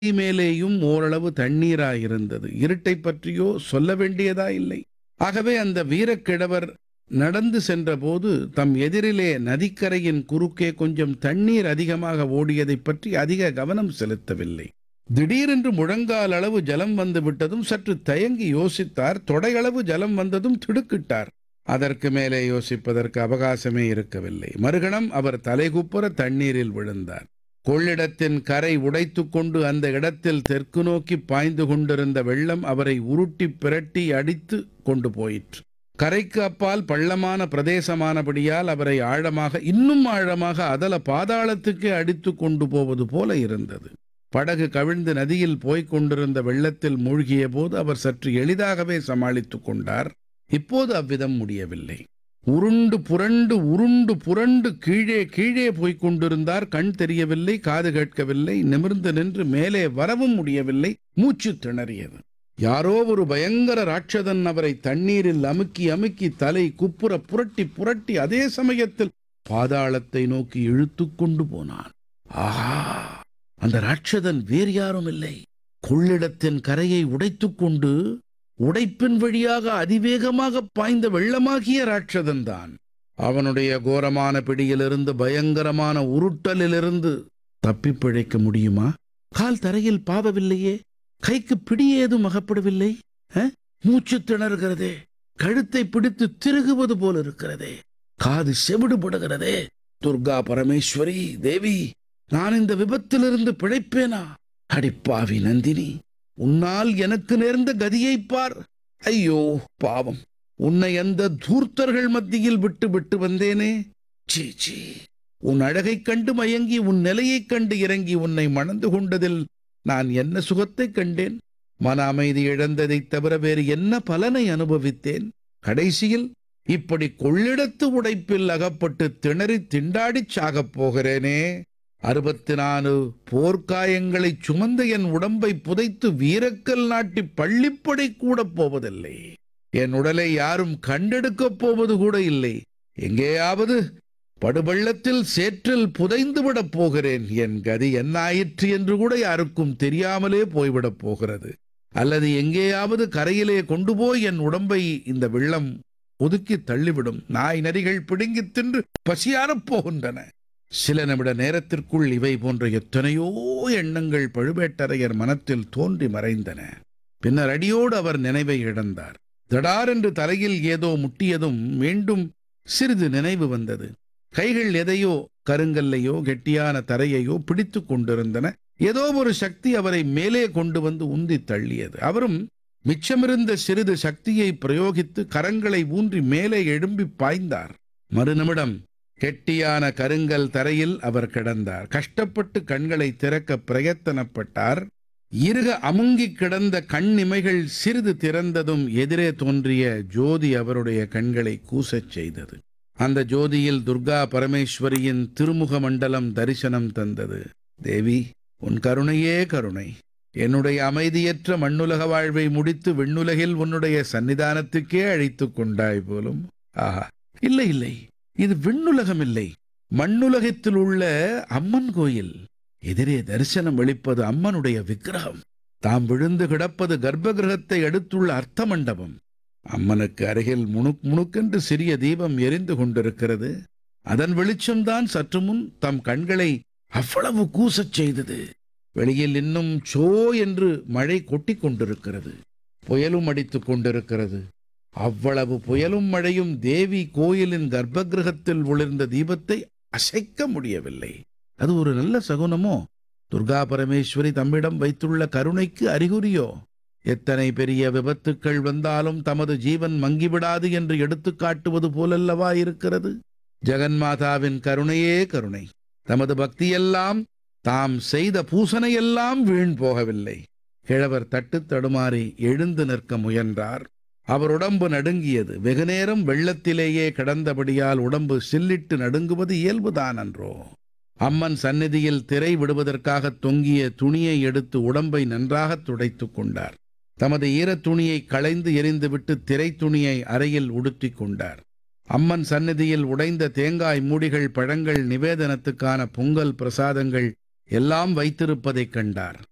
மேலேயும் ஓரளவு தண்ணீராயிருந்தது இருட்டைப் பற்றியோ சொல்ல வேண்டியதா இல்லை ஆகவே அந்த வீரக்கிழவர் நடந்து சென்றபோது தம் எதிரிலே நதிக்கரையின் குறுக்கே கொஞ்சம் தண்ணீர் அதிகமாக ஓடியதைப் பற்றி அதிக கவனம் செலுத்தவில்லை திடீரென்று முழங்கால் அளவு ஜலம் வந்து விட்டதும் சற்று தயங்கி யோசித்தார் தொடையளவு ஜலம் வந்ததும் திடுக்கிட்டார் அதற்கு மேலே யோசிப்பதற்கு அவகாசமே இருக்கவில்லை மறுகணம் அவர் தலைகுப்புற தண்ணீரில் விழுந்தார் கொள்ளிடத்தின் கரை உடைத்துக் கொண்டு அந்த இடத்தில் தெற்கு நோக்கி பாய்ந்து கொண்டிருந்த வெள்ளம் அவரை உருட்டி பிரட்டி அடித்து கொண்டு போயிற்று கரைக்கு அப்பால் பள்ளமான பிரதேசமானபடியால் அவரை ஆழமாக இன்னும் ஆழமாக அதல பாதாளத்துக்கே அடித்து கொண்டு போவது போல இருந்தது படகு கவிழ்ந்து நதியில் போய்க் கொண்டிருந்த வெள்ளத்தில் மூழ்கிய போது அவர் சற்று எளிதாகவே சமாளித்துக் கொண்டார் இப்போது அவ்விதம் முடியவில்லை உருண்டு புரண்டு உருண்டு புரண்டு கீழே கீழே போய்க் கொண்டிருந்தார் கண் தெரியவில்லை காது கேட்கவில்லை நிமிர்ந்து நின்று மேலே வரவும் முடியவில்லை மூச்சு திணறியது யாரோ ஒரு பயங்கர ராட்சதன் அவரை தண்ணீரில் அமுக்கி அமுக்கி தலை குப்புற புரட்டி புரட்டி அதே சமயத்தில் பாதாளத்தை நோக்கி இழுத்துக் கொண்டு போனான் ஆஹா அந்த ராட்சதன் வேறு யாரும் இல்லை கொள்ளிடத்தின் கரையை உடைத்துக் கொண்டு உடைப்பின் வழியாக அதிவேகமாக பாய்ந்த வெள்ளமாகிய ராட்சதன் தான் அவனுடைய கோரமான பிடியிலிருந்து பயங்கரமான உருட்டலிலிருந்து தப்பிப் பிழைக்க முடியுமா கால் தரையில் பாவவில்லையே கைக்கு பிடி ஏதும் அகப்படவில்லை அஹ்? மூச்சு திணறுகிறதே கழுத்தை பிடித்து திருகுவது போல இருக்கிறதே காது செவிடுபடுகிறதே துர்கா பரமேஸ்வரி தேவி நான் இந்த விபத்திலிருந்து பிழைப்பேனா அடிப்பாவி நந்தினி உன்னால் எனக்கு நேர்ந்த கதியைப் பார் ஐயோ பாவம் உன்னை அந்த தூர்த்தர்கள் மத்தியில் விட்டு விட்டு வந்தேனே சீ சீ உன் அழகைக் கண்டு மயங்கி உன் நிலையைக் கண்டு இறங்கி உன்னை மணந்து கொண்டதில் நான் என்ன சுகத்தைக் கண்டேன் மன அமைதி இழந்ததைத் தவிர வேறு என்ன பலனை அனுபவித்தேன் கடைசியில் இப்படி கொள்ளிடத்து உடைப்பில் அகப்பட்டு திணறி திண்டாடிச் சாகப் போகிறேனே அறுபத்தி நாலு போர்க்காயங்களைச் சுமந்த என் உடம்பை புதைத்து வீரக்கல் நாட்டி பள்ளிப்படை கூட போவதில்லை என் உடலை யாரும் கண்டெடுக்கப் போவது கூட இல்லை எங்கேயாவது படுபள்ளத்தில் சேற்றில் புதைந்து விடப் போகிறேன் என் கதி என்னாயிற்று என்று கூட யாருக்கும் தெரியாமலே போய்விடப் போகிறது அல்லது எங்கேயாவது கரையிலே கொண்டு போய் என் உடம்பை இந்த வெள்ளம் ஒதுக்கி தள்ளிவிடும் நாய் நரிகள் பிடுங்கித் தின்று பசியாரப் போகின்றன சில நிமிட நேரத்திற்குள் இவை போன்ற எத்தனையோ எண்ணங்கள் பழுவேட்டரையர் மனத்தில் தோன்றி மறைந்தன பின்னர் அடியோடு அவர் நினைவை இழந்தார் தடாரென்று தலையில் ஏதோ முட்டியதும் மீண்டும் சிறிது நினைவு வந்தது கைகள் எதையோ கருங்கல்லையோ கெட்டியான தரையையோ பிடித்துக் கொண்டிருந்தன ஏதோ ஒரு சக்தி அவரை மேலே கொண்டு வந்து உந்தி தள்ளியது அவரும் மிச்சமிருந்த சிறிது சக்தியை பிரயோகித்து கரங்களை ஊன்றி மேலே எழும்பி பாய்ந்தார் மறுநிமிடம் கெட்டியான கருங்கல் தரையில் அவர் கிடந்தார் கஷ்டப்பட்டு கண்களை திறக்க பிரயத்தனப்பட்டார் இருக அமுங்கிக் கிடந்த கண்ணிமைகள் சிறிது திறந்ததும் எதிரே தோன்றிய ஜோதி அவருடைய கண்களை கூசச் செய்தது அந்த ஜோதியில் துர்கா பரமேஸ்வரியின் திருமுக மண்டலம் தரிசனம் தந்தது தேவி உன் கருணையே கருணை என்னுடைய அமைதியற்ற மண்ணுலக வாழ்வை முடித்து விண்ணுலகில் உன்னுடைய சன்னிதானத்துக்கே அழைத்துக் கொண்டாய் போலும் ஆஹா இல்லை இல்லை இது விண்ணுலகம் இல்லை மண்ணுலகத்தில் உள்ள அம்மன் கோயில் எதிரே தரிசனம் அளிப்பது அம்மனுடைய விக்கிரகம் தாம் விழுந்து கிடப்பது கர்ப்ப கிரகத்தை அடுத்துள்ள அர்த்த மண்டபம் அம்மனுக்கு அருகில் முணுக் முணுக்கென்று சிறிய தீபம் எரிந்து கொண்டிருக்கிறது அதன் வெளிச்சம்தான் சற்று முன் தம் கண்களை அவ்வளவு கூசச் செய்தது வெளியில் இன்னும் சோ என்று மழை கொட்டிக் கொண்டிருக்கிறது புயலும் அடித்துக் கொண்டிருக்கிறது அவ்வளவு புயலும் மழையும் தேவி கோயிலின் கர்ப்ப கிரகத்தில் ஒளிர்ந்த தீபத்தை அசைக்க முடியவில்லை அது ஒரு நல்ல சகுனமோ துர்கா பரமேஸ்வரி தம்மிடம் வைத்துள்ள கருணைக்கு அறிகுறியோ எத்தனை பெரிய விபத்துக்கள் வந்தாலும் தமது ஜீவன் மங்கிவிடாது என்று எடுத்துக் காட்டுவது போலல்லவா இருக்கிறது ஜெகன்மாதாவின் கருணையே கருணை தமது பக்தியெல்லாம் தாம் செய்த பூசனையெல்லாம் வீண் போகவில்லை கிழவர் தட்டு தடுமாறி எழுந்து நிற்க முயன்றார் அவர் உடம்பு நடுங்கியது வெகுநேரம் வெள்ளத்திலேயே கிடந்தபடியால் உடம்பு சில்லிட்டு நடுங்குவது இயல்புதான் அன்றோ அம்மன் சந்நிதியில் திரை விடுவதற்காக தொங்கிய துணியை எடுத்து உடம்பை நன்றாக துடைத்துக் கொண்டார் தமது ஈரத் துணியை களைந்து எறிந்துவிட்டு திரை துணியை அறையில் உடுத்திக் கொண்டார் அம்மன் சந்நிதியில் உடைந்த தேங்காய் மூடிகள் பழங்கள் நிவேதனத்துக்கான பொங்கல் பிரசாதங்கள் எல்லாம் வைத்திருப்பதைக் கண்டார்